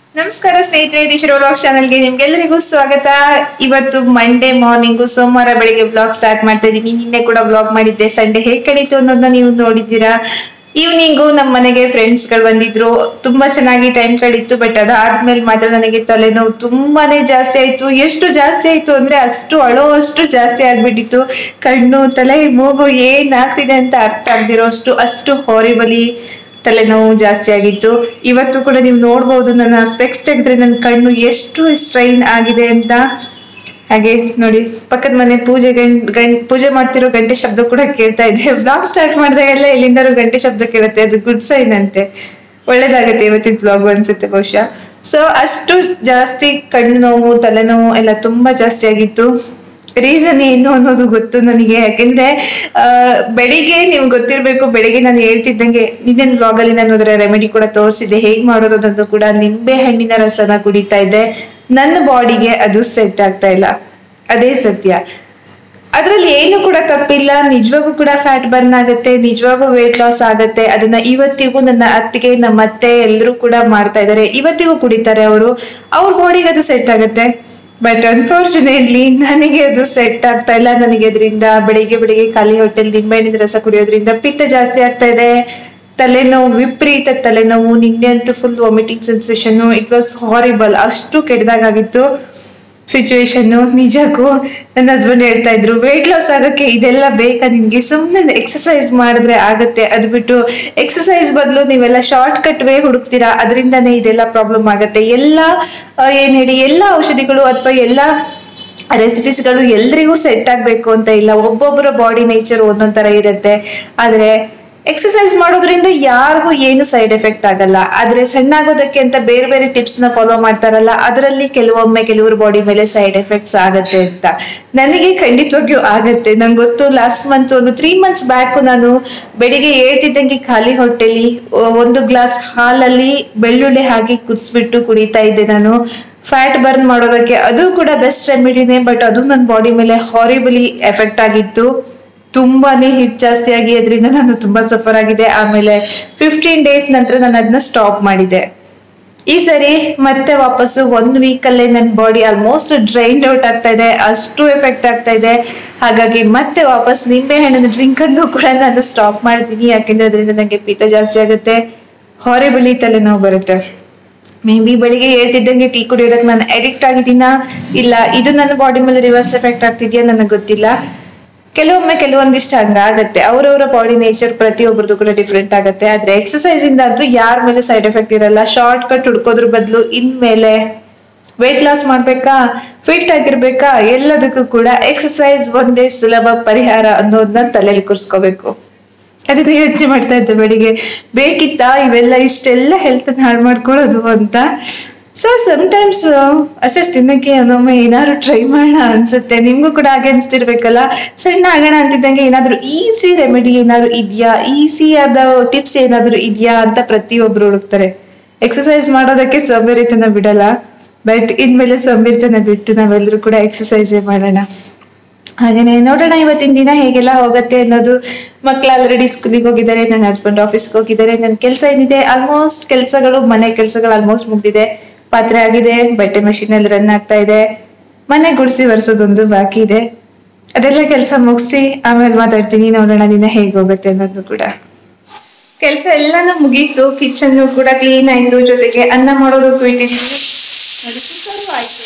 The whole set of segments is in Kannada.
ನಮಸ್ಕಾರ ಸ್ನೇಹಿತರೆ ದಿಶಿರೋ ವ್ಲಾಗ್ಸ್ ಚಾನಲ್ಗೆ ನಿಮ್ಗೆಲ್ಲರಿಗೂ ಸ್ವಾಗತ ಇವತ್ತು ಮಂಡೇ ಮಾರ್ನಿಂಗು ಸೋಮವಾರ ಬೆಳಿಗ್ಗೆ ಬ್ಲಾಗ್ ಸ್ಟಾರ್ಟ್ ಮಾಡ್ತಾ ಇದ್ದೀನಿ ನಿನ್ನೆ ಕೂಡ ಬ್ಲಾಗ್ ಮಾಡಿದ್ದೆ ಸಂಡೇ ಹೇಗ್ ಕಳೀತು ಅನ್ನೋದನ್ನ ನೀವು ನೋಡಿದ್ದೀರಾ ಈವ್ನಿಂಗು ನಮ್ಮ ಮನೆಗೆ ಫ್ರೆಂಡ್ಸ್ ಗಳು ಬಂದಿದ್ರು ತುಂಬಾ ಚೆನ್ನಾಗಿ ಟೈಮ್ ಕಳೀತು ಬಟ್ ಅದಾದ್ಮೇಲೆ ಮಾತ್ರ ನನಗೆ ತಲೆನೋವು ತುಂಬಾನೇ ಜಾಸ್ತಿ ಆಯ್ತು ಎಷ್ಟು ಜಾಸ್ತಿ ಆಯ್ತು ಅಂದ್ರೆ ಅಷ್ಟು ಅಳೋ ಅಷ್ಟು ಜಾಸ್ತಿ ಆಗ್ಬಿಟ್ಟಿತ್ತು ಕಣ್ಣು ತಲೆ ಮೂಗು ಏನ್ ಆಗ್ತಿದೆ ಅಂತ ಅರ್ಥ ಆಗ್ದಿರೋ ಅಷ್ಟು ಅಷ್ಟು ಹಾರಿಬಲಿ ತಲೆನೋವು ಜಾಸ್ತಿ ಆಗಿತ್ತು ಇವತ್ತು ಕೂಡ ನೀವು ನೋಡ್ಬೋದು ನನ್ನ ಸ್ಪೆಕ್ಸ್ ತೆಗೆದ್ರೆ ನನ್ನ ಕಣ್ಣು ಎಷ್ಟು ಸ್ಟ್ರೈನ್ ಆಗಿದೆ ಅಂತ ಹಾಗೆ ನೋಡಿ ಪಕ್ಕದ ಮನೆ ಪೂಜೆ ಗಂಟ್ ಗಂಟ್ ಪೂಜೆ ಮಾಡ್ತಿರೋ ಗಂಟೆ ಶಬ್ದ ಕೂಡ ಕೇಳ್ತಾ ಇದೆ ಬ್ಲಾಗ್ ಸ್ಟಾರ್ಟ್ ಮಾಡಿದಾಗೆಲ್ಲ ಎಲ್ಲಿಂದಾರು ಗಂಟೆ ಶಬ್ದ ಕೇಳುತ್ತೆ ಅದು ಗುಡ್ ಸೈನ್ ಅಂತೆ ಒಳ್ಳೇದಾಗತ್ತೆ ಇವತ್ತಿನ ಬ್ಲಾಗ್ ಅನ್ಸುತ್ತೆ ಬಹುಶಃ ಸೊ ಅಷ್ಟು ಜಾಸ್ತಿ ಕಣ್ಣು ನೋವು ತಲೆನೋವು ಎಲ್ಲ ತುಂಬಾ ಜಾಸ್ತಿ ಆಗಿತ್ತು ರೀಸನ್ ಏನು ಅನ್ನೋದು ಗೊತ್ತು ನನಗೆ ಯಾಕೆಂದ್ರೆ ಆ, ಬೆಳಿಗ್ಗೆ ನಿಮ್ಗೆ ಗೊತ್ತಿರ್ಬೇಕು ಬೆಳಿಗ್ಗೆ ನಾನು ಹೇಳ್ತಿದ್ದಂಗೆ ನಿನ್ನೆ ಬ್ಲಾಗ್ ಅಲ್ಲಿ ನಾನು ಅದರ ರೆಮಿಡಿ ಕೂಡ ತೋರಿಸಿದೆ ಹೇಗ್ ಮಾಡೋದು ಅನ್ನೋದು ಕೂಡ ನಿಂಬೆ ಹಣ್ಣಿನ ರಸನ ಕುಡಿತಾ ಇದ್ದೆ ನನ್ನ ಬಾಡಿಗೆ ಅದು ಸೆಟ್ ಆಗ್ತಾ ಇಲ್ಲ ಅದೇ ಸತ್ಯ ಅದ್ರಲ್ಲಿ ಏನು ಕೂಡ ತಪ್ಪಿಲ್ಲ ನಿಜವಾಗೂ ಕೂಡ ಫ್ಯಾಟ್ ಬರ್ನ್ ಆಗುತ್ತೆ ನಿಜವಾಗೂ ವೇಟ್ ಲಾಸ್ ಆಗುತ್ತೆ ಅದನ್ನ ಇವತ್ತಿಗೂ ನನ್ನ ಅತ್ತಿಗೆ ನಮ್ಮ ಅತ್ತೆ ಎಲ್ಲರೂ ಕೂಡ ಮಾಡ್ತಾ ಇದ್ದಾರೆ ಇವತ್ತಿಗೂ ಕುಡಿತಾರೆ ಅವರು ಅವ್ರ ಬಾಡಿಗೆ ಅದು ಸೆಟ್ ಆಗುತ್ತೆ ಬಟ್ ಅನ್ಫಾರ್ಚುನೇಟ್ಲಿ ನನಗೆ ಅದು ಸೆಟ್ ಆಗ್ತಾ ಇಲ್ಲ ನನಗೆ ಅದರಿಂದ ಬೆಳಿಗ್ಗೆ ಬೆಳಿಗ್ಗೆ ಖಾಲಿ ಹೊಟ್ಟೆಲ್ ನಿಂಬೆಹಣ್ಣಿನ ರಸ ಕುಡಿಯೋದ್ರಿಂದ ಪಿತ್ತ ಜಾಸ್ತಿ ಆಗ್ತಾ ಇದೆ ತಲೆನೋವು ವಿಪರೀತ ತಲೆನೋವು ನಿನ್ನೆ ಅಂತೂ full vomiting sensation it was horrible ಅಷ್ಟು ಕೆಟ್ಟದಾಗಿತ್ತು ಸಿಚುವೇಶನ್ ನಿಜಕ್ಕೂ ನನ್ನ ಹಸ್ಬೆಂಡ್ ಹೇಳ್ತಾ ಇದ್ರು ವೇಟ್ ಲಾಸ್ ಆಗಕ್ಕೆ ಇದೆಲ್ಲ ಬೇಕಾ ನಿನ್ಗೆ ಸುಮ್ಮನೆ ಎಕ್ಸಸೈಸ್ ಮಾಡಿದ್ರೆ ಆಗತ್ತೆ ಅದು ಬಿಟ್ಟು ಎಕ್ಸಸೈಸ್ ಬದಲು ನೀವೆಲ್ಲ ಶಾರ್ಟ್ ಕಟ್ ವೇ ಹುಡುಕ್ತೀರಾ ಅದರಿಂದನೇ ಇದೆಲ್ಲ ಪ್ರಾಬ್ಲಮ್ ಆಗತ್ತೆ ಎಲ್ಲ ಆ, ಏನ್ ಹೇಳಿ ಎಲ್ಲ ಔಷಧಿಗಳು ಅಥವಾ ಎಲ್ಲ ರೆಸಿಪೀಸ್ಗಳು ಎಲ್ರಿಗೂ ಸೆಟ್ ಆಗ್ಬೇಕು ಅಂತ ಇಲ್ಲ ಒಬ್ಬೊಬ್ಬರ ಬಾಡಿ ನೇಚರ್ ಒಂದೊಂದ್ ತರ ಇರುತ್ತೆ ಆದ್ರೆ ಎಕ್ಸಸೈಸ್ ಮಾಡೋದ್ರಿಂದ ಯಾರಿಗೂ ಏನು ಸೈಡ್ ಎಫೆಕ್ಟ್ ಆಗಲ್ಲ ಆದ್ರೆ ಸಣ್ಣ ಆಗೋದಕ್ಕೆ ಅಂತ ಬೇರೆ ಬೇರೆ ಟಿಪ್ಸ್ ನ ಫಾಲೋ ಮಾಡ್ತಾರಲ್ಲ ಅದರಲ್ಲಿ ಕೆಲವೊಮ್ಮೆ ಕೆಲವ್ರ ಬಾಡಿ ಮೇಲೆ ಸೈಡ್ ಎಫೆಕ್ಟ್ಸ್ ಆಗತ್ತೆ ಅಂತ ನನಗೆ ಖಂಡಿತವಾಗಿಯೂ ಆಗತ್ತೆ ನಂಗೆ ಗೊತ್ತು ಲಾಸ್ಟ್ ಮಂತ್ ಒಂದು ತ್ರೀ ಮಂತ್ಸ್ ಬ್ಯಾಕ್ ನಾನು ಬೆಳಿಗ್ಗೆ ಹೇಳ್ತಿದ್ದಂಗೆ ಖಾಲಿ ಹೊಟ್ಟೆಲಿ ಒ- ಒಂದು ಗ್ಲಾಸ್ ಹಾಲಲ್ಲಿ ಬೆಳ್ಳುಳ್ಳಿ ಹಾಕಿ ಕುದಿಸ್ಬಿಟ್ಟು ಕುಡಿತಾ ಇದ್ದೆ ನಾನು ಫ್ಯಾಟ್ ಬರ್ನ್ ಮಾಡೋದಕ್ಕೆ ಅದು ಕೂಡ ಬೆಸ್ಟ್ ರೆಮಿಡಿನೇ ಬಟ್ ಅದು ನನ್ನ ಬಾಡಿ ಮೇಲೆ ಹಾರಿಬಲಿ ಎಫೆಕ್ಟ್ ಆಗಿತ್ತು ತುಂಬಾನೇ ಹಿಟ್ ಜಾಸ್ತಿ ಆಗಿ ಅದರಿಂದ ನಾನು ತುಂಬಾ ಸಫರ್ ಆಗಿದೆ ಆಮೇಲೆ ಫಿಫ್ಟೀನ್ ಡೇಸ್ ನಂತರ ನಾನು ಅದನ್ನ ಸ್ಟಾಪ್ ಮಾಡಿದೆ ಈ ಸರಿ ಮತ್ತೆ ವಾಪಸ್ಸು ಒಂದ್ ವೀಕ್ ಅಲ್ಲೇ ನನ್ನ ಬಾಡಿ ಆಲ್ಮೋಸ್ಟ್ ಡ್ರೈನ್ಡ್ ಔಟ್ ಆಗ್ತಾ ಇದೆ ಅಷ್ಟು ಎಫೆಕ್ಟ್ ಆಗ್ತಾ ಇದೆ ಹಾಗಾಗಿ ಮತ್ತೆ ವಾಪಸ್ ನಿಂಬೆ ಹಣ್ಣಿನ ಡ್ರಿಂಕ್ ಅನ್ನು ಕೂಡ ನಾನು ಸ್ಟಾಪ್ ಮಾಡ್ತೀನಿ ಯಾಕೆಂದ್ರೆ ಅದರಿಂದ ನನಗೆ ಪಿತ್ತ ಜಾಸ್ತಿ ಆಗುತ್ತೆ ಹಾರಿಬಲಿ ತಲೆನೋವು ಬರುತ್ತೆ ಮೇ ಬಿ ಬೆಳಿಗ್ಗೆ ಹೇಳ್ತಿದ್ದಂಗೆ ಟೀ ಕುಡಿಯೋದಕ್ಕೆ ನಾನು ಅಡಿಕ್ಟ್ ಆಗಿದ್ದೀನಾ ಇಲ್ಲ ಇದು ನನ್ನ ಬಾಡಿ ಮೇಲೆ ರಿವರ್ಸ್ ಎಫೆಕ್ಟ್ ಆಗ್ತಿದ್ಯಾ ನನಗೆ ಗೊತ್ತಿಲ್ಲ ಕೆಲವೊಮ್ಮೆ ಕೆಲವೊಂದಿಷ್ಟು ಹಂಗಾಗತ್ತೆ ಅವ್ರವ್ರ ಬಾಡಿ ನೇಚರ್ ಪ್ರತಿಯೊಬ್ಬರದು ಕೂಡ ಡಿಫ್ರೆಂಟ್ ಆಗುತ್ತೆ ಆದ್ರೆ ಎಕ್ಸಸೈಸ್ ಇಂದ ಅಂತೂ ಯಾರ ಮೇಲೂ ಸೈಡ್ ಎಫೆಕ್ಟ್ ಇರಲ್ಲ ಶಾರ್ಟ್ ಕಟ್ ಹುಡ್ಕೋದ್ರ ಬದಲು ಇನ್ಮೇಲೆ ವೇಟ್ ಲಾಸ್ ಮಾಡ್ಬೇಕಾ ಫಿಟ್ ಆಗಿರ್ಬೇಕಾ ಎಲ್ಲದಕ್ಕೂ ಕೂಡ ಎಕ್ಸಸೈಸ್ ಒಂದೇ ಸುಲಭ ಪರಿಹಾರ ಅನ್ನೋದನ್ನ ತಲೆಯಲ್ಲಿ ಕೂರಿಸ್ಕೋಬೇಕು ಅದನ್ನ ಯೋಚನೆ ಮಾಡ್ತಾ ಇದ್ದೆ ಬೆಳಿಗ್ಗೆ ಬೇಕಿತ್ತಾ ಇವೆಲ್ಲ ಇಷ್ಟೆಲ್ಲ ಹೆಲ್ತ್ ಹಾಳು ಮಾಡ್ಕೊಳ್ಳೋದು ಅಂತ ಸೊ ಟೈಮ್ಸ್ ಅಷ್ಟಷ್ಟು ತಿನ್ನಕ್ಕೆ ಒಮ್ಮೊಮ್ಮೆ ಏನಾದ್ರು ಟ್ರೈ ಮಾಡೋಣ ಅನ್ಸುತ್ತೆ ನಿಮ್ಗೂ ಕೂಡ ಹಾಗೆ ಅನ್ಸ್ತಿರ್ಬೇಕಲ್ಲ ಸಣ್ಣ ಆಗೋಣ ಅಂತಿದ್ದಂಗೆ ಏನಾದ್ರು ಈಸಿ ರೆಮಿಡಿ ಏನಾದ್ರು ಇದೆಯಾ ಈಸಿ ಆದ ಟಿಪ್ಸ್ ಏನಾದ್ರು ಇದೆಯಾ ಅಂತ ಪ್ರತಿಯೊಬ್ರು ಹುಡುಕ್ತಾರೆ ಎಕ್ಸಸೈಸ್ ಮಾಡೋದಕ್ಕೆ ಸೋಂಬೇರಿತನ ಬಿಡಲ್ಲ ಬಟ್ ಇನ್ಮೇಲೆ ಸೋಂಬೇರಿತನ ಬಿಟ್ಟು ನಾವೆಲ್ಲರೂ ಕೂಡ ಎಕ್ಸಸೈಸೇ ಮಾಡೋಣ ಹಾಗೇನೆ ನೋಡೋಣ ಇವತ್ತಿನ ದಿನ ಹೇಗೆಲ್ಲ ಹೋಗುತ್ತೆ ಅನ್ನೋದು ಮಕ್ಳು ಆಲ್ರೆಡಿ ಸ್ಕೂಲಿಗೆ ಹೋಗಿದ್ದಾರೆ ನನ್ನ ಹಸ್ಬೆಂಡ್ ಆಫೀಸ್ಗೆ ಹೋಗಿದ್ದಾರೆ ನನ್ನ ಕೆಲಸ ಏನಿದೆ ಆಲ್ಮೋಸ್ಟ್ ಕೆಲಸಗಳು ಮನೆ ಕೆಲಸಗಳು ಆಲ್ಮೋಸ್ಟ್ ಮುಗ್ದಿದೆ ಪಾತ್ರೆ ಆಗಿದೆ ಬಟ್ಟೆ machine ಅಲ್ಲಿ ರನ್ ಆಗ್ತಾ ಇದೆ ಮನೆ ಗುಡಿಸಿ ಒರೆಸೋದೊಂದು ಬಾಕಿ ಇದೆ ಅದೆಲ್ಲ ಕೆಲಸ ಮುಗಿಸಿ ಆಮೇಲೆ ಮಾತಾಡ್ತೀನಿ ನೋಡೋಣ ದಿನ ಹೇಗೆ ಹೋಗುತ್ತೆ ಅನ್ನೋದು ಕೂಡ ಕೆಲಸ ಎಲ್ಲಾನು ಮುಗೀತು ಕಿಚನ್ ಕೂಡ ಕ್ಲೀನ್ ಆಯ್ತು ಜೊತೆಗೆ ಅನ್ನ ಮಾಡೋದಕ್ಕೂ ಇಟ್ಟಿದ್ದೀನಿ ನೋಡಿ, ಕುಕ್ಕರು ಆಯ್ತು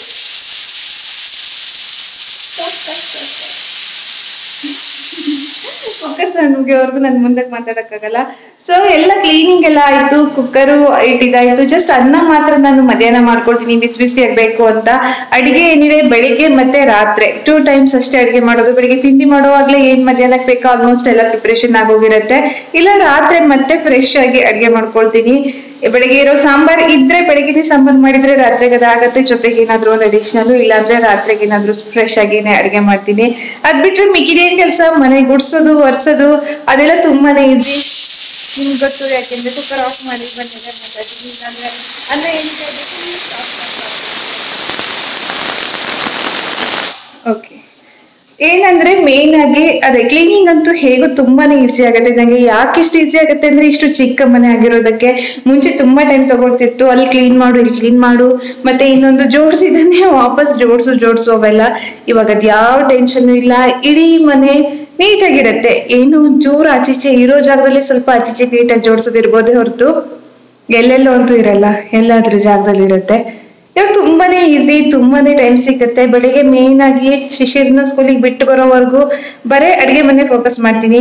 ಕುಕ್ಕರ್ ಸೌಂಡ್ ಮುಗಿಯೋವರೆಗೂ ನನ್ ಮುಂದಕ್ಕೆ ಮಾತಾಡಕ್ಕಾಗಲ್ಲ ಸೊ ಎಲ್ಲ ಕ್ಲೀನಿಂಗ್ ಎಲ್ಲ ಆಯ್ತು ಕುಕ್ಕರು ಇಟ್ಟಿದಾಯ್ತು ಜಸ್ಟ್ ಅನ್ನ ಮಾತ್ರ ನಾನು ಮಧ್ಯಾಹ್ನ ಮಾಡ್ಕೊಳ್ತೀನಿ ಬಿಸಿ ಬಿಸಿ ಆಗ್ಬೇಕು ಅಂತ ಅಡಿಗೆ ಏನಿದೆ ಬೆಳಿಗ್ಗೆ ಮತ್ತೆ ರಾತ್ರಿ ಟೂ ಟೈಮ್ಸ್ ಅಷ್ಟೇ ಅಡಿಗೆ ಮಾಡೋದು ಬೆಳಿಗ್ಗೆ ತಿಂಡಿ ಮಾಡುವಾಗ್ಲೇ ಏನ್ ಮಧ್ಯಾಹ್ನಕ್ಕೆ ಬೇಕೋ ಆಲ್ಮೋಸ್ಟ್ ಎಲ್ಲ ಪ್ರಿಪರೇಷನ್ ಆಗೋಗಿರುತ್ತೆ ಇಲ್ಲ ರಾತ್ರಿ ಮತ್ತೆ ಫ್ರೆಶ್ ಆಗಿ ಅಡಿಗೆ ಮಾಡ್ಕೊಳ್ತೀನಿ ಬೆಳಿಗ್ಗೆ ಇರೋ ಸಾಂಬಾರ್ ಇದ್ರೆ ಬೆಳಿಗ್ಗೆ ಸಾಂಬಾರ್ ಮಾಡಿದ್ರೆ ರಾತ್ರಿಗೆ ಅದಾಗತ್ತೆ ಜೊತೆಗೆ ಏನಾದ್ರು ಒಂದು ಅಡಿಷನಲ್ ಇಲ್ಲಾಂದ್ರೆ ರಾತ್ರಿಗೆ ಏನಾದ್ರು ಫ್ರೆಶ್ ಆಗಿನೇ ಅಡಿಗೆ ಮಾಡ್ತೀನಿ ಅದ್ ಬಿಟ್ರೆ ಮಿಕ್ಕಿದೇನ್ ಕೆಲಸ ಮನೆ ಗುಡ್ಸೋದು ಒರ್ಸೋದು ಅದೆಲ್ಲ ತುಂಬಾನೇ ಈಸಿ ನಿಮ್ಗೆ ಗೊತ್ತು ಯಾಕೆಂದ್ರೆ ಕುಕ್ಕರ್ ಆಫ್ ಮಾಡಿ ಬಂದಿದೆ ಮಾತಾಡ್ತೀನಿ ಇಲ್ಲಾಂದ್ರೆ ಅನ್ನ ಏನಿದೆ ಓಕೆ ಏನಂದ್ರೆ ಮೇನ್ ಆಗಿ ಅದೇ ಕ್ಲೀನಿಂಗ್ ಅಂತೂ ಹೇಗೂ ತುಂಬಾನೇ ಈಸಿ ಆಗುತ್ತೆ ನಂಗೆ ಯಾಕೆ ಇಷ್ಟು ಈಸಿ ಆಗುತ್ತೆ ಅಂದ್ರೆ ಇಷ್ಟು ಚಿಕ್ಕ ಮನೆ ಆಗಿರೋದಕ್ಕೆ ಮುಂಚೆ ತುಂಬಾ ಟೈಮ್ ತಗೊಳ್ತಿತ್ತು ಅಲ್ಲಿ ಕ್ಲೀನ್ ಮಾಡು ಇಲ್ಲಿ ಕ್ಲೀನ್ ಮಾಡು ಮತ್ತೆ ಇನ್ನೊಂದು ಜೋಡಿಸಿದನ್ನೇ ವಾಪಸ್ ಜೋಡಿಸು ಜೋಡಿಸು ಅವೆಲ್ಲ ಇವಾಗ ಅದ್ ಯಾವ ಟೆನ್ಷನ್ ಇಲ್ಲ ಇಡೀ ಮನೆ ನೀಟಾಗಿರುತ್ತೆ ಏನು ಒಂಚೂರು ಆಚೀಚೆ ಇರೋ ಜಾಗದಲ್ಲಿ ಸ್ವಲ್ಪ ಆಚೀಚೆ ನೀಟಾಗಿ ಜೋಡಿಸೋದಿರ್ಬೋದೇ ಹೊರತು ಎಲ್ಲೆಲ್ಲೋ ಅಂತೂ ಇರಲ್ಲ ಎಲ್ಲಾದ್ರೂ ಜಾಗದಲ್ಲಿ ಇರುತ್ತೆ ಇವಾಗ ತುಂಬಾನೇ ಈಸಿ ತುಂಬಾನೇ ಟೈಮ್ ಸಿಗುತ್ತೆ ಬೆಳಿಗ್ಗೆ ಮೇನ್ ಆಗಿ ಶಿಶಿರ್ನ ಸ್ಕೂಲಿಗೆ ಬಿಟ್ಟು ಬರೋವರೆಗೂ ಬರೇ ಅಡಿಗೆ ಮನೆ ಫೋಕಸ್ ಮಾಡ್ತೀನಿ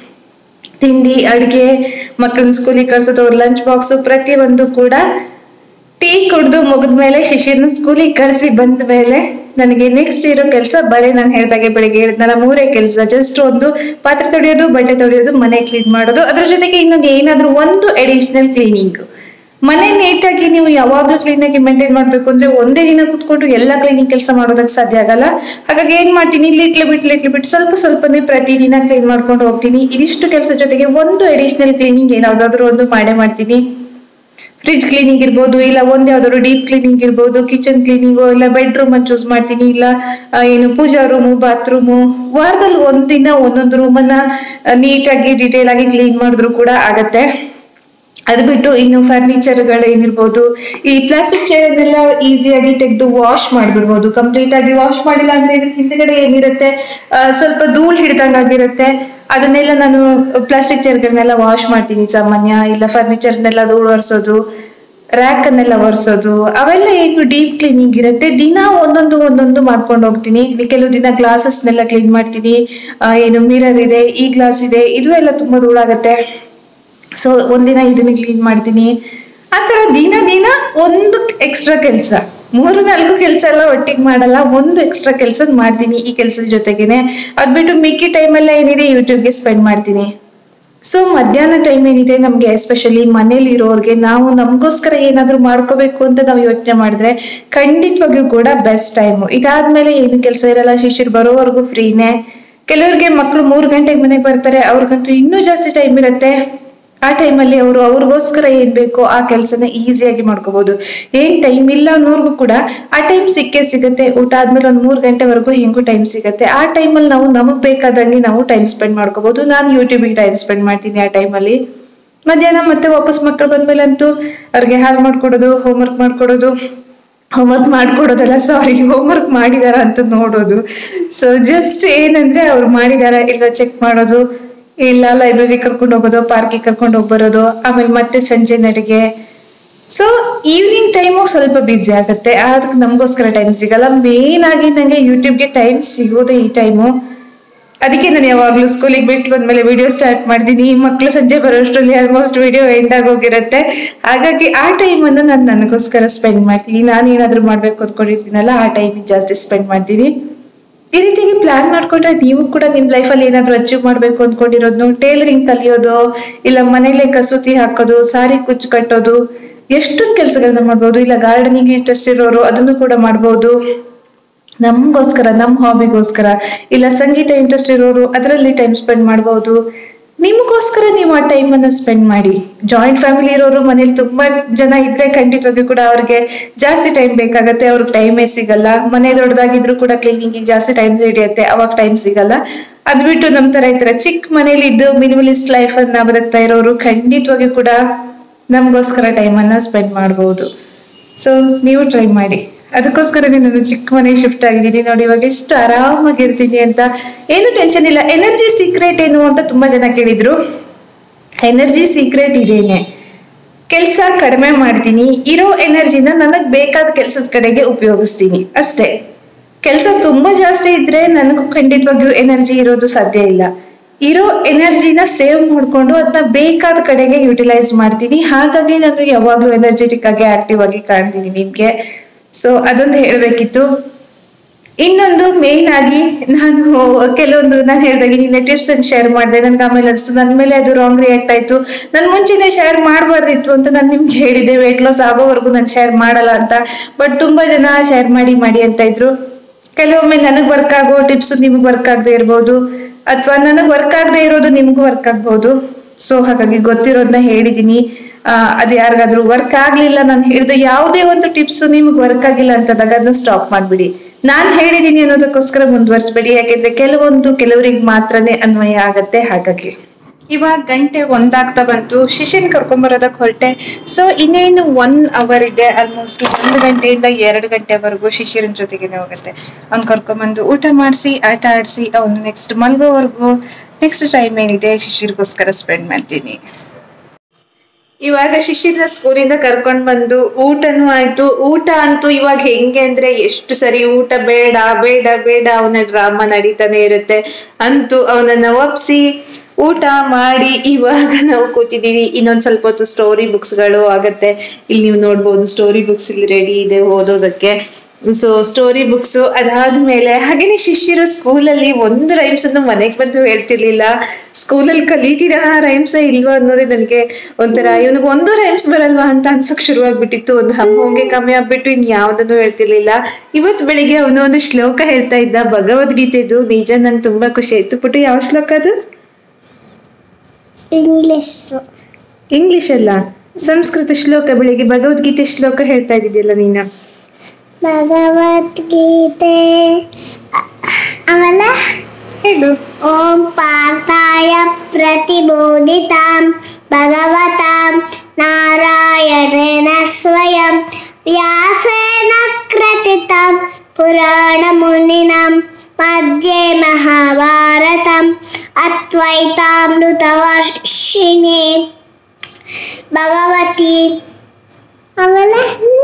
ತಿಂಡಿ ಅಡಿಗೆ ಮಕ್ಕಳನ್ನ ಸ್ಕೂಲಿಗೆ ಕಳ್ಸೋದು ಅವ್ರ ಲಂಚ್ ಬಾಕ್ಸು ಪ್ರತಿಯೊಂದು ಕೂಡ ಟೀ ಕುಡ್ದು ಮುಗಿದ್ಮೇಲೆ ಶಿಶಿರ್ನ ಸ್ಕೂಲಿಗೆ ಕಳಿಸಿ ಬಂದ ಮೇಲೆ ನನಗೆ ನೆಕ್ಸ್ಟ್ ಇರೋ ಕೆಲಸ ಬರೀ ನಾನು ಹೇಳ್ದಾಗೆ ಬೆಳಿಗ್ಗೆ ಹೇಳಿದ್ನಲ್ಲ ಮೂರೇ ಕೆಲಸ ಜಸ್ಟ್ ಒಂದು ಪಾತ್ರೆ ತೊಳೆಯೋದು ಬಟ್ಟೆ ತೊಳೆಯೋದು ಮನೆ ಕ್ಲೀನ್ ಮಾಡೋದು ಅದ್ರ ಜೊತೆಗೆ ಇನ್ನೊಂದು ಏನಾದ್ರೂ ಒಂದು ಅಡಿಷನಲ್ ಕ್ಲೀನಿಂಗ್ ಮನೆ ನೀಟಾಗಿ ನೀವು ಯಾವಾಗ್ಲೂ ಕ್ಲೀನ್ ಆಗಿ ಮೇಂಟೈನ್ ಮಾಡ್ಬೇಕು ಅಂದ್ರೆ ಒಂದೇ ದಿನ ಕುತ್ಕೊಂಡು ಎಲ್ಲ ಕ್ಲೀನಿಂಗ್ ಕೆಲಸ ಮಾಡೋದಕ್ಕೆ ಸಾಧ್ಯ ಆಗಲ್ಲ ಹಾಗಾಗಿ ಏನ್ ಮಾಡ್ತೀನಿ ಲಿಟ್ಲು ಬಿಟ್ ಲಿಟ್ಲು ಬಿಟ್ ಸ್ವಲ್ಪ ಸ್ವಲ್ಪನೇ ಪ್ರತಿದಿನ ಕ್ಲೀನ್ ಮಾಡ್ಕೊಂಡು ಹೋಗ್ತೀನಿ ಇದಿಷ್ಟು ಕೆಲಸ ಜೊತೆಗೆ ಒಂದು ಅಡಿಷನಲ್ ಕ್ಲೀನಿಂಗ್ ಏನಾವ್ದಾದ್ರು ಒಂದು ಮಾಡೇ ಮಾಡ್ತೀನಿ ಫ್ರಿಜ್ ಕ್ಲೀನಿಂಗ್ ಇರ್ಬೋದು ಇಲ್ಲ ಒಂದ್ ಯಾವ್ದಾದ್ರು ಡೀಪ್ ಕ್ಲೀನಿಂಗ್ ಇರ್ಬೋದು ಕಿಚನ್ ಕ್ಲೀನಿಂಗು ಇಲ್ಲ ಬೆಡ್ರೂಮ್ ಅನ್ನು ಚೂಸ್ ಮಾಡ್ತೀನಿ ಇಲ್ಲ ಆ, ಏನು ಪೂಜಾ ರೂಮು ಬಾತ್ರೂಮು ವಾರದಲ್ಲಿ ಒಂದಿನ ಒಂದೊಂದು ರೂಮನ್ನ ನೀಟಾಗಿ ಡೀಟೇಲ್ ಆಗಿ ಕ್ಲೀನ್ ಮಾಡಿದ್ರು ಕೂಡ ಆಗತ್ತೆ ಅದು ಬಿಟ್ಟು ಇನ್ನು ಫರ್ನಿಚರ್ಗಳು ಏನಿರ್ಬೋದು ಈ ಪ್ಲಾಸ್ಟಿಕ್ ಚೇರ್ನೆಲ್ಲ ಈಸಿಯಾಗಿ ತೆಗೆದು ವಾಶ್ ಮಾಡ್ಬಿಡ್ಬೋದು ಕಂಪ್ಲೀಟ್ ಆಗಿ ವಾಶ್ ಮಾಡಿಲ್ಲ ಅಂದ್ರೆ ಇದ್ರ ಹಿಂದ್ಗಡೆ ಏನಿರುತ್ತೆ ಆ, ಸ್ವಲ್ಪ ಧೂಳ್ ಹಿಡ್ದಂಗಾಗಿರುತ್ತೆ ಅದನ್ನೆಲ್ಲ ನಾನು ಪ್ಲಾಸ್ಟಿಕ್ ಚೇರ್ಗಳನ್ನೆಲ್ಲ ವಾಶ್ ಮಾಡ್ತೀನಿ ಸಾಮಾನ್ಯ ಇಲ್ಲ ಫರ್ನಿಚರ್ನೆಲ್ಲ ಧೂಳು ಒರೆಸೋದು ರ್ಯಾಕ್ ಅನ್ನೆಲ್ಲ ಒರೆಸೋದು ಅವೆಲ್ಲ ಏನು ಡೀಪ್ ಕ್ಲೀನಿಂಗ್ ಇರುತ್ತೆ ದಿನ ಒಂದೊಂದು ಒಂದೊಂದು ಮಾಡ್ಕೊಂಡು ಹೋಗ್ತೀನಿ ಇನ್ನು ಕೆಲವು ದಿನ ಗ್ಲಾಸಸ್ನೆಲ್ಲ ಕ್ಲೀನ್ ಮಾಡ್ತೀನಿ ಆ, ಏನು ಮಿರರ್ ಇದೆ ಈ ಗ್ಲಾಸ್ ಇದೆ ಇದು ಎಲ್ಲ ತುಂಬಾ ಧೂಳಾಗತ್ತೆ ಸೊ ಒಂದಿನ ಇದನ್ನ ಕ್ಲೀನ್ ಮಾಡ್ತೀನಿ ಆ ಥರ ದಿನ ದಿನ ಒಂದು ಎಕ್ಸ್ಟ್ರಾ ಕೆಲಸ ಮೂರು ನಾಲ್ಕು ಕೆಲಸ ಎಲ್ಲ ಒಟ್ಟಿಗೆ ಮಾಡಲ್ಲ ಒಂದು ಎಕ್ಸ್ಟ್ರಾ ಕೆಲಸ ಮಾಡ್ತೀನಿ ಈ ಕೆಲಸದ ಜೊತೆಗೇನೆ ಅದ್ ಬಿಟ್ಟು ಮಿಕ್ಕಿ ಟೈಮೆಲ್ಲ ಏನಿದೆ ಯೂಟ್ಯೂಬ್ಗೆ ಸ್ಪೆಂಡ್ ಮಾಡ್ತೀನಿ ಸೊ ಮಧ್ಯಾಹ್ನ ಟೈಮ್ ಏನಿದೆ ನಮ್ಗೆ ಎಸ್ಪೆಷಲಿ ಮನೇಲಿ ಇರೋರ್ಗೆ ನಾವು ನಮಗೋಸ್ಕರ ಏನಾದ್ರೂ ಮಾಡ್ಕೋಬೇಕು ಅಂತ ನಾವು ಯೋಚನೆ ಮಾಡಿದ್ರೆ ಖಂಡಿತವಾಗಿಯೂ ಕೂಡ ಬೆಸ್ಟ್ ಟೈಮು ಇದಾದ್ಮೇಲೆ ಏನು ಕೆಲಸ ಇರಲ್ಲ ಶಿಶಿರ್ ಬರೋವರೆಗೂ ಫ್ರೀನೇ ಕೆಲವ್ರಿಗೆ ಮಕ್ಕಳು ಮೂರು ಗಂಟೆಗೆ ಮನೆಗೆ ಬರ್ತಾರೆ ಅವ್ರಿಗಂತೂ ಇನ್ನೂ ಜಾಸ್ತಿ ಟೈಮ್ ಇರುತ್ತೆ ಆ ಟೈಮಲ್ಲಿ ಅವರು ಅವ್ರಿಗೋಸ್ಕರ ಏನ್ ಬೇಕೋ ಆ ಕೆಲಸನ ಈಸಿಯಾಗಿ ಮಾಡ್ಕೋಬಹುದು ಏನ್ ಟೈಮ್ ಇಲ್ಲ ಅನ್ನೋರ್ಗು ಕೂಡ ಆ ಟೈಮ್ ಸಿಕ್ಕೇ ಸಿಗುತ್ತೆ ಊಟ ಆದ್ಮೇಲೆ ಒಂದ್ ಮೂರ್ ಗಂಟೆವರೆಗೂ ಹೆಂಗೂ ಟೈಮ್ ಸಿಗುತ್ತೆ ಆ ಟೈಮಲ್ಲಿ ನಾವು ನಮಗ್ ಬೇಕಾದಂಗೆ ನಾವು ಟೈಮ್ ಸ್ಪೆಂಡ್ ಮಾಡ್ಕೋಬಹುದು ನಾನು ಯೂಟ್ಯೂಬಿಗೆ ಟೈಮ್ ಸ್ಪೆಂಡ್ ಮಾಡ್ತೀನಿ ಆ ಟೈಮಲ್ಲಿ ಮಧ್ಯಾಹ್ನ ಮತ್ತೆ ವಾಪಸ್ ಮಕ್ಕಳು ಬಂದ್ಮೇಲೆ ಅಂತೂ ಅವ್ರಿಗೆ ಹಾಲು ಮಾಡ್ಕೊಡೋದು ಹೋಮ್ವರ್ಕ್ ಮಾಡ್ಕೊಡೋದು ಹೋಮ್ವರ್ಕ್ ಮಾಡ್ಕೊಡೋದಲ್ಲ ಸಾರಿ ಹೋಮ್ವರ್ಕ್ ಮಾಡಿದಾರ ಅಂತ ನೋಡೋದು ಸೊ ಜಸ್ಟ್ ಏನಂದ್ರೆ ಅವ್ರು ಮಾಡಿದಾರ ಇಲ್ವಾ ಚೆಕ್ ಮಾಡೋದು ಇಲ್ಲ ಲೈಬ್ರರಿ ಕರ್ಕೊಂಡು ಹೋಗೋದು ಪಾರ್ಕಿಗೆ ಕರ್ಕೊಂಡು ಹೋಗಿ ಬರೋದು ಆಮೇಲೆ ಮತ್ತೆ ಸಂಜೆ ನಡಿಗೆ ಸೊ ಈವ್ನಿಂಗ್ ಟೈಮು ಸ್ವಲ್ಪ ಬ್ಯುಸಿ ಆಗುತ್ತೆ ಅದಕ್ಕೆ ನಮಗೋಸ್ಕರ ಟೈಮ್ ಸಿಗಲ್ಲ ಮೇನ್ ಆಗಿ ನನಗೆ ಯೂಟ್ಯೂಬ್ಗೆ ಟೈಮ್ ಸಿಗೋದೇ ಈ ಟೈಮು ಅದಕ್ಕೆ ನಾನು ಯಾವಾಗಲೂ ಸ್ಕೂಲಿಗೆ ಬಿಟ್ಟು ಬಂದ್ಮೇಲೆ ವಿಡಿಯೋ ಸ್ಟಾರ್ಟ್ ಮಾಡ್ತೀನಿ ಮಕ್ಕಳು ಸಂಜೆ ಬರೋಷ್ಟರಲ್ಲಿ ಆಲ್ಮೋಸ್ಟ್ ವಿಡಿಯೋ ಎಂಡ್ ಆಗೋಗಿರುತ್ತೆ ಹಾಗಾಗಿ ಆ ಟೈಮನ್ನು ನಾನು ನನಗೋಸ್ಕರ ಸ್ಪೆಂಡ್ ಮಾಡ್ತೀನಿ ನಾನು ಏನಾದರೂ ಮಾಡಬೇಕು ಅಂದ್ಕೊಂಡಿರ್ತೀನಲ್ಲ ಆ ಟೈಮಿಗೆ ಜಾಸ್ತಿ ಸ್ಪೆಂಡ್ ಮಾಡ್ತೀನಿ ಈ ರೀತಿಯಾಗಿ ಪ್ಲಾನ್ ಮಾಡ್ಕೊಂಡ್ರೆ ನೀವು ಕೂಡ ನಿಮ್ ಲೈಫಲ್ಲಿ ಏನಾದ್ರು ಅಚೀವ್ ಮಾಡ್ಬೇಕು ಅಂದ್ಕೊಂಡಿರೋದು ಟೇಲರಿಂಗ್ ಕಲಿಯೋದು ಇಲ್ಲ ಮನೇಲೆ ಕಸೂತಿ ಹಾಕೋದು ಸಾರಿ ಕುಚ್ಚು ಕಟ್ಟೋದು ಎಷ್ಟೊಂದು ಕೆಲಸಗಳನ್ನ ಮಾಡ್ಬೋದು ಇಲ್ಲ ಗಾರ್ಡನಿಂಗ್ ಇಂಟ್ರೆಸ್ಟ್ ಇರೋರು ಅದನ್ನು ಕೂಡ ಮಾಡ್ಬೋದು ನಮಗೋಸ್ಕರ ನಮ್ಮ ಹಾಬಿಗೋಸ್ಕರ ಇಲ್ಲ ಸಂಗೀತ ಇಂಟ್ರೆಸ್ಟ್ ಇರೋರು ಅದರಲ್ಲಿ ಟೈಮ್ ಸ್ಪೆಂಡ್ ಮಾಡ್ಬೋದು ನಿಮಗೋಸ್ಕರ ನೀವು ಆ ಟೈಮನ್ನು ಸ್ಪೆಂಡ್ ಮಾಡಿ ಜಾಯಿಂಟ್ ಫ್ಯಾಮಿಲಿ ಇರೋರು ಮನೇಲಿ ತುಂಬಾ ಜನ ಇದ್ರೆ ಖಂಡಿತವಾಗಿಯೂ ಕೂಡ ಅವ್ರಿಗೆ ಜಾಸ್ತಿ ಟೈಮ್ ಬೇಕಾಗತ್ತೆ ಅವ್ರಿಗೆ ಟೈಮೇ ಸಿಗಲ್ಲ ಮನೆ ದೊಡ್ಡದಾಗಿದ್ರು ಕೂಡ ಕ್ಲೀನಿಂಗಿಗೆ ಜಾಸ್ತಿ ಟೈಮ್ ಹಿಡಿಯುತ್ತೆ ಅವಾಗ ಟೈಮ್ ಸಿಗಲ್ಲ ಅದ್ ಬಿಟ್ಟು ನಮ್ ತರ ಈ ತರ ಚಿಕ್ಕ ಮನೇಲಿ ಇದ್ದು ಮಿನಿಮಲಿಸ್ಟ್ ಲೈಫ್ ಅನ್ನ ಬದುಕ್ತಾ ಇರೋರು ಖಂಡಿತವಾಗಿಯೂ ಕೂಡ ನಮಗೋಸ್ಕರ ಟೈಮನ್ನ ಸ್ಪೆಂಡ್ ಮಾಡ್ಬೋದು ಸೊ ನೀವು ಟ್ರೈ ಮಾಡಿ ಅದಕ್ಕೋಸ್ಕರ ನಾನು ಚಿಕ್ಕ ಮನೆಗೆ ಶಿಫ್ಟ್ ಆಗಿದ್ದೀನಿ ನೋಡಿ ಇವಾಗ ಎಷ್ಟು ಆರಾಮಾಗಿರ್ತೀನಿ ಅಂತ ಏನು ಟೆನ್ಷನ್ ಇಲ್ಲ ಎನರ್ಜಿ ಸೀಕ್ರೆಟ್ ಏನು ಅಂತ ತುಂಬಾ ಜನ ಕೇಳಿದ್ರು ಎನರ್ಜಿ ಸೀಕ್ರೆಟ್ ಇದೇನೆ ಕೆಲಸ ಕಡಿಮೆ ಮಾಡ್ತೀನಿ ಇರೋ ಎನರ್ಜಿನ ನನಗ್ ಬೇಕಾದ ಕೆಲಸದ ಕಡೆಗೆ ಉಪಯೋಗಿಸ್ತೀನಿ ಅಷ್ಟೇ ಕೆಲಸ ತುಂಬಾ ಜಾಸ್ತಿ ಇದ್ರೆ ನನಗೂ ಖಂಡಿತವಾಗಿಯೂ ಎನರ್ಜಿ ಇರೋದು ಸಾಧ್ಯ ಇಲ್ಲ ಇರೋ ಎನರ್ಜಿನ ಸೇವ್ ಮಾಡ್ಕೊಂಡು ಅದನ್ನ ಬೇಕಾದ ಕಡೆಗೆ ಯುಟಿಲೈಸ್ ಮಾಡ್ತೀನಿ ಹಾಗಾಗಿ ನಾನು ಯಾವಾಗ್ಲೂ ಎನರ್ಜೆಟಿಕ್ ಆಗಿ ಆಕ್ಟಿವ್ ಆಗಿ ಕಾಣ್ತೀನಿ ನಿಮ್ಗೆ ಸೊ ಅದೊಂದು ಹೇಳ್ಬೇಕಿತ್ತು ಇನ್ನೊಂದು ಮೇನ್ ಆಗಿ ನಾನು ಕೆಲವೊಂದು ನಾನು ಹೇಳ್ದಾಗೆ ನಿನ್ನೆ ಟಿಪ್ಸ್ ಅನ್ನು ಶೇರ್ ಮಾಡಿದೆ ನನ್ಗೆ ಆಮೇಲೆ ಅನಿಸ್ತು ನನ್ನ ಮೇಲೆ ಅದು ರಾಂಗ್ ರಿಯಾಕ್ಟ್ ಆಯ್ತು ನಾನು ಮುಂಚೆನೆ ಶೇರ್ ಮಾಡಬಾರ್ದಿತ್ತು ಅಂತ ನಾನು ನಿಮ್ಗೆ ಹೇಳಿದೆ ವೇಟ್ ಲಾಸ್ ಆಗೋವರೆಗೂ ನಾನು ಶೇರ್ ಮಾಡಲ್ಲ ಅಂತ ಬಟ್ ತುಂಬಾ ಜನ ಶೇರ್ ಮಾಡಿ ಮಾಡಿ ಅಂತ ಇದ್ರು ಕೆಲವೊಮ್ಮೆ ನನಗ್ ವರ್ಕ್ ಆಗೋ ಟಿಪ್ಸ್ ನಿಮ್ಗೆ ವರ್ಕ್ ಆಗದೆ ಇರ್ಬೋದು ಅಥವಾ ನನಗ್ ವರ್ಕ್ ಆಗದೆ ಇರೋದು ನಿಮ್ಗೂ ವರ್ಕ್ ಆಗ್ಬೋದು ಸೊ ಹಾಗಾಗಿ ಗೊತ್ತಿರೋದನ್ನ ಹೇಳಿದೀನಿ ಆ, ಅದು ಯಾರಿಗಾದ್ರೂ ವರ್ಕ್ ಆಗ್ಲಿಲ್ಲ ನಾನು ಹೇಳಿದ ಯಾವುದೇ ಒಂದು ಟಿಪ್ಸ್ ನಿಮ್ಗೆ ವರ್ಕ್ ಆಗಿಲ್ಲ ಅಂತಂದಾಗ ಅದನ್ನ ಸ್ಟಾಪ್ ಮಾಡ್ಬಿಡಿ ನಾನ್ ಹೇಳಿದೀನಿ ಅನ್ನೋದಕ್ಕೋಸ್ಕರ ಮುಂದುವರಿಸ್ಬೇಡಿ ಯಾಕೆಂದ್ರೆ ಕೆಲವೊಂದು ಕೆಲವರಿಗೆ ಮಾತ್ರನೇ ಅನ್ವಯ ಆಗತ್ತೆ ಹಾಗಾಗಿ ಇವಾಗ ಗಂಟೆ ಒಂದಾಗ್ತಾ ಬಂತು ಶಿಶಿನ್ ಕರ್ಕೊಂಬರೋದಕ್ಕೆ ಹೊರಟೆ ಸೊ ಇನ್ನೇನು ಒನ್ ಅವರ್ ಇದೆ ಆಲ್ಮೋಸ್ಟ್ ಒಂದು ಗಂಟೆಯಿಂದ ಎರಡು ಗಂಟೆವರೆಗೂ ಶಿಶಿರನ್ ಜೊತೆಗೇನೆ ಹೋಗುತ್ತೆ ಅವ್ನು ಕರ್ಕೊಂಬಂದು ಊಟ ಮಾಡಿಸಿ ಆಟ ಆಡಿಸಿ ಅವನು ನೆಕ್ಸ್ಟ್ ಮಲ್ಗೋವರೆಗೂ ನೆಕ್ಸ್ಟ್ ಟೈಮ್ ಏನಿದೆ ಶಿಶಿರ್ಗೋಸ್ಕರ ಸ್ಪೆಂಡ್ ಮಾಡ್ತೀನಿ ಇವಾಗ ಶಿಶಿರ್ನ ಸ್ಕೂಲಿಂದ ಕರ್ಕೊಂಡ್ ಬಂದು ಊಟನೂ ಆಯ್ತು ಊಟ ಅಂತೂ ಇವಾಗ ಹೆಂಗೆ ಅಂದ್ರೆ ಎಷ್ಟು ಸರಿ ಊಟ ಬೇಡ ಬೇಡ ಬೇಡ ಅವನ ಡ್ರಾಮಾ ನಡೀತಾನೆ ಇರುತ್ತೆ ಅಂತೂ ಅವನನ್ನ ಒಪ್ಸಿ ಊಟ ಮಾಡಿ ಇವಾಗ ನಾವು ಕೂತಿದೀವಿ ಇನ್ನೊಂದ್ ಸ್ವಲ್ಪ ಹೊತ್ತು ಸ್ಟೋರಿ ಬುಕ್ಸ್ಗಳು ಆಗತ್ತೆ ಇಲ್ಲಿ ನೀವು ನೋಡ್ಬೋದು ಸ್ಟೋರಿ ಬುಕ್ಸ್ ಇಲ್ಲಿ ರೆಡಿ ಇದೆ ಓದೋದಕ್ಕೆ ಸೊ ಸ್ಟೋರಿ ಬುಕ್ಸ್ ಅದಾದ್ಮೇಲೆ ಹಾಗೇನೆ ಶಿಷ್ಯರು ಸ್ಕೂಲಲ್ಲಿ ಒಂದು ರೈಮ್ಸ್ ಅನ್ನು ಮನೆಗೆ ಬಂದು ಹೇಳ್ತಿರ್ಲಿಲ್ಲ ಸ್ಕೂಲಲ್ಲಿ ಕಲಿತಿದ ರೈಮ್ಸ್ ಇಲ್ವಾ ಅನ್ನೋದೇ ನನಗೆ ಒಂಥರ ಇವನಿಗೆ ಒಂದು ರೈಮ್ಸ್ ಬರಲ್ವಾ ಅಂತ ಅನ್ಸಕ್ ಶುರುವಾಗ್ಬಿಟ್ಟಿತ್ತು ಒಂದು ಹಂಗೆ ಕಮ್ಮಿ ಆಗ್ಬಿಟ್ಟು ಇನ್ ಯಾವ್ದನ್ನು ಹೇಳ್ತಿರ್ಲಿಲ್ಲ ಇವತ್ತು ಬೆಳಿಗ್ಗೆ ಅವನು ಒಂದು ಶ್ಲೋಕ ಹೇಳ್ತಾ ಇದ್ದ ಭಗವದ್ಗೀತೆದು ನಿಜ ನಂಗೆ ತುಂಬಾ ಖುಷಿ ಆಯ್ತು ಪುಟ್ಟು ಯಾವ ಶ್ಲೋಕ ಅದು ಇಂಗ್ಲಿಷ್ ಇಂಗ್ಲಿಷ್ ಅಲ್ಲ ಸಂಸ್ಕೃತ ಶ್ಲೋಕ ಬೆಳಿಗ್ಗೆ ಭಗವದ್ಗೀತೆ ಶ್ಲೋಕ ಹೇಳ್ತಾ ಇದ್ದಿದ್ಯಲ್ಲ ನೀನು ಭಗವದ್ಗೀತೆ ಆಮೇಲೆ ಹೇಳು ಓಂ ಪಾರ್ಥಾಯ ಪ್ರತಿಬೋಧಿತಾಂ ಭಗವತಾಂ ನಾರಾಯಣೇನ ಸ್ವಯಂ ವ್ಯಾಸೇನ ಕೃತಿತಾಂ ಪುರಾಣ ಮುನಿನಾಂ ಮಧ್ಯೆ ಮಹಾಭಾರತಂ ಅದ್ವೈತಾಮೃತವರ್ಷಿಣಿ ಭಗವತಿ ಆಮೇಲೆ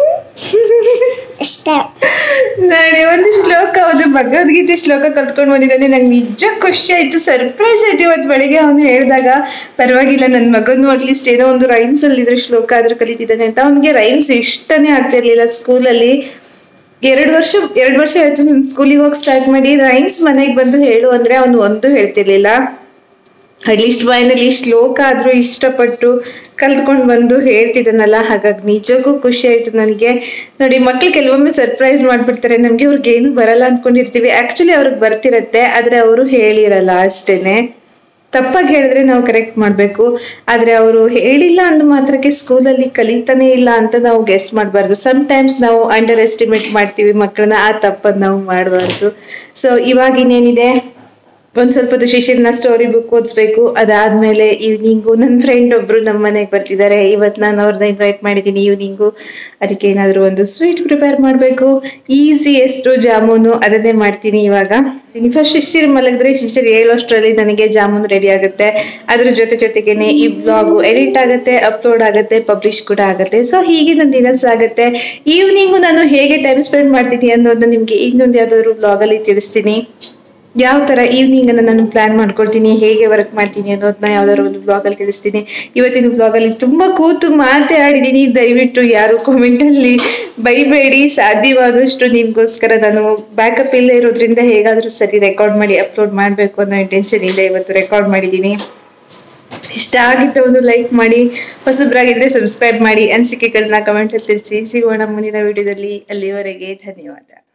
ಇಷ್ಟ ನೋಡಿ ಒಂದು ಶ್ಲೋಕ ಒಂದು ಭಗವದ್ಗೀತೆ ಶ್ಲೋಕ ಕಲ್ತ್ಕೊಂಡು ಬಂದಿದ್ದಾನೆ ನಂಗೆ ನಿಜ ಖುಷಿ ಆಯ್ತು ಸರ್ಪ್ರೈಸ್ ಆಯ್ತು ಇವತ್ತು ಬೆಳಿಗ್ಗೆ ಅವನು ಹೇಳಿದಾಗ ಪರವಾಗಿಲ್ಲ ನನ್ನ ಮಗನು ಅಟ್ಲೀಸ್ಟ್ ಏನೋ ಒಂದು ರೈಮ್ಸ್ ಅಲ್ಲಿ ಇದ್ರೆ ಶ್ಲೋಕ ಆದ್ರೂ ಕಲಿತಿದ್ದಾನೆ ಅಂತ ಅವನಿಗೆ ರೈಮ್ಸ್ ಇಷ್ಟನೇ ಆಗ್ತಿರ್ಲಿಲ್ಲ ಸ್ಕೂಲಲ್ಲಿ ಎರಡು ವರ್ಷ ಎರಡು ವರ್ಷ ಆಯ್ತು ಸ್ಕೂಲಿಗೆ ಹೋಗಿ ಸ್ಟಾರ್ಟ್ ಮಾಡಿ ರೈಮ್ಸ್ ಮನೆಗೆ ಬಂದು ಹೇಳು ಅಂದ್ರೆ ಅವನು ಒಂದು ಹೇಳ್ತಿರ್ಲಿಲ್ಲ ಅಟ್ಲೀಸ್ಟ್ ಬಾಯಿನಲ್ಲಿ ಶ್ಲೋಕ ಆದ್ರೂ ಇಷ್ಟಪಟ್ಟು ಕಲ್ತ್ಕೊಂಡು ಬಂದು ಹೇಳ್ತಿದ್ದಾನಲ್ಲ ಹಾಗಾಗಿ ನಿಜಕ್ಕೂ ಖುಷಿ ಆಯ್ತು ನನಗೆ ನೋಡಿ ಮಕ್ಳು ಕೆಲವೊಮ್ಮೆ ಸರ್ಪ್ರೈಸ್ ಮಾಡ್ಬಿಡ್ತಾರೆ ನಮ್ಗೆ ಅವ್ರಿಗೆ ಏನು ಬರಲ್ಲ ಅನ್ಕೊಂಡಿರ್ತೀವಿ ಆಕ್ಚುಲಿ ಅವ್ರಿಗೆ ಬರ್ತಿರತ್ತೆ ಆದ್ರೆ ಅವರು ಹೇಳಿರಲ್ಲ ಅಷ್ಟೇನೆ ತಪ್ಪಾಗಿ ಹೇಳಿದ್ರೆ ನಾವು ಕರೆಕ್ಟ್ ಮಾಡಬೇಕು ಆದರೆ ಅವರು ಹೇಳಿಲ್ಲ ಅಂದ ಮಾತ್ರಕ್ಕೆ ಸ್ಕೂಲಲ್ಲಿ ಕಲಿತಾನೆ ಇಲ್ಲ ಅಂತ ನಾವು ಗೆಸ್ ಮಾಡಬಾರ್ದು ಟೈಮ್ಸ್ ನಾವು ಅಂಡರ್ ಎಸ್ಟಿಮೇಟ್ ಮಾಡ್ತೀವಿ ಮಕ್ಕಳನ್ನ ಆ ತಪ್ಪನ್ನು ನಾವು ಮಾಡಬಾರ್ದು ಸೊ ಇವಾಗ ಇನ್ನೇನಿದೆ ಒಂದ್ ಸ್ವಲ್ಪ ಹೊತ್ತು ಶಿಶಿರ್ನ ಸ್ಟೋರಿ ಬುಕ್ ಓದಿಸ್ಬೇಕು ಅದಾದ್ಮೇಲೆ ಈವ್ನಿಂಗು ನನ್ನ ಫ್ರೆಂಡ್ ಒಬ್ರು ನಮ್ಮ ಮನೆಗೆ ಬರ್ತಿದ್ದಾರೆ ಇವತ್ತು ನಾನು ಅವ್ರನ್ನ ಇನ್ವೈಟ್ ಮಾಡಿದ್ದೀನಿ ಈವ್ನಿಂಗು ಅದಕ್ಕೆ ಏನಾದರೂ ಒಂದು ಸ್ವೀಟ್ ಪ್ರಿಪೇರ್ ಮಾಡಬೇಕು ಈಸಿಯೆಸ್ಟು ಜಾಮೂನು ಅದನ್ನೇ ಮಾಡ್ತೀನಿ ಇವಾಗ ಫಸ್ಟ್ ಶಿಶಿರ್ ಮಲಗಿದ್ರೆ ಶಿಶಿರ್ ಹೇಳೋಷ್ಟರಲ್ಲಿ ನನಗೆ ಜಾಮೂನ್ ರೆಡಿ ಆಗುತ್ತೆ ಅದ್ರ ಜೊತೆ ಜೊತೆಗೇನೆ ಈ ಬ್ಲಾಗು ಎಡಿಟ್ ಆಗುತ್ತೆ ಅಪ್ಲೋಡ್ ಆಗುತ್ತೆ ಪಬ್ಲಿಷ್ ಕೂಡ ಆಗುತ್ತೆ ಸೊ ಹೀಗೆ ನನ್ನ ದಿನ ಸಾಗುತ್ತೆ ಈವ್ನಿಂಗು ನಾನು ಹೇಗೆ ಟೈಮ್ ಸ್ಪೆಂಡ್ ಮಾಡ್ತೀನಿ ಅನ್ನೋದನ್ನ ನಿಮಗೆ ಇನ್ನೊಂದು ಯಾವ್ದಾದ್ರು ಬ್ಲಾಗಲ್ಲಿ ತಿಳಿಸ್ತೀನಿ ಯಾವ ತರ ಈವ್ನಿಂಗ್ ಅನ್ನ ನಾನು ಪ್ಲಾನ್ ಮಾಡ್ಕೊಳ್ತೀನಿ ಹೇಗೆ ವರ್ಕ್ ಮಾಡ್ತೀನಿ ಅನ್ನೋದನ್ನ ಯಾವ್ದಾದ್ರು ಒಂದು ಬ್ಲಾಗ್ ಅಲ್ಲಿ ತಿಳಿಸ್ತೀನಿ ಇವತ್ತಿನ ಬ್ಲಾಗ್ ಅಲ್ಲಿ ತುಂಬಾ ಕೂತು ಮಾತೇ ಆಡಿದೀನಿ ದಯವಿಟ್ಟು ಯಾರು ಕಾಮೆಂಟ್ ಅಲ್ಲಿ ಬೈಬೇಡಿ ಸಾಧ್ಯವಾದಷ್ಟು ನಿಮ್ಗೋಸ್ಕರ ನಾನು ಬ್ಯಾಕಪ್ ಇಲ್ಲದೆ ಇರೋದ್ರಿಂದ ಹೇಗಾದ್ರೂ ಸರಿ ರೆಕಾರ್ಡ್ ಮಾಡಿ ಅಪ್ಲೋಡ್ ಮಾಡಬೇಕು ಅನ್ನೋ ಇಂಟೆನ್ಷನ್ ಇದೆ ಇವತ್ತು ರೆಕಾರ್ಡ್ ಮಾಡಿದ್ದೀನಿ ಇಷ್ಟ ಆಗಿದ್ರೆ ಒಂದು ಲೈಕ್ ಮಾಡಿ ಹೊಸಬ್ರಾಗಿದ್ರೆ ಸಬ್ಸ್ಕ್ರೈಬ್ ಮಾಡಿ ಅನಿಸಿಕೆಗಳನ್ನ ಕಮೆಂಟ್ ಅಲ್ಲಿ ತಿಳಿಸಿ ಸಿಗೋಣ ಮುಂದಿನ ವಿಡಿಯೋದಲ್ಲಿ ಅಲ್ಲಿವರೆಗೆ ಧನ್ಯವಾದ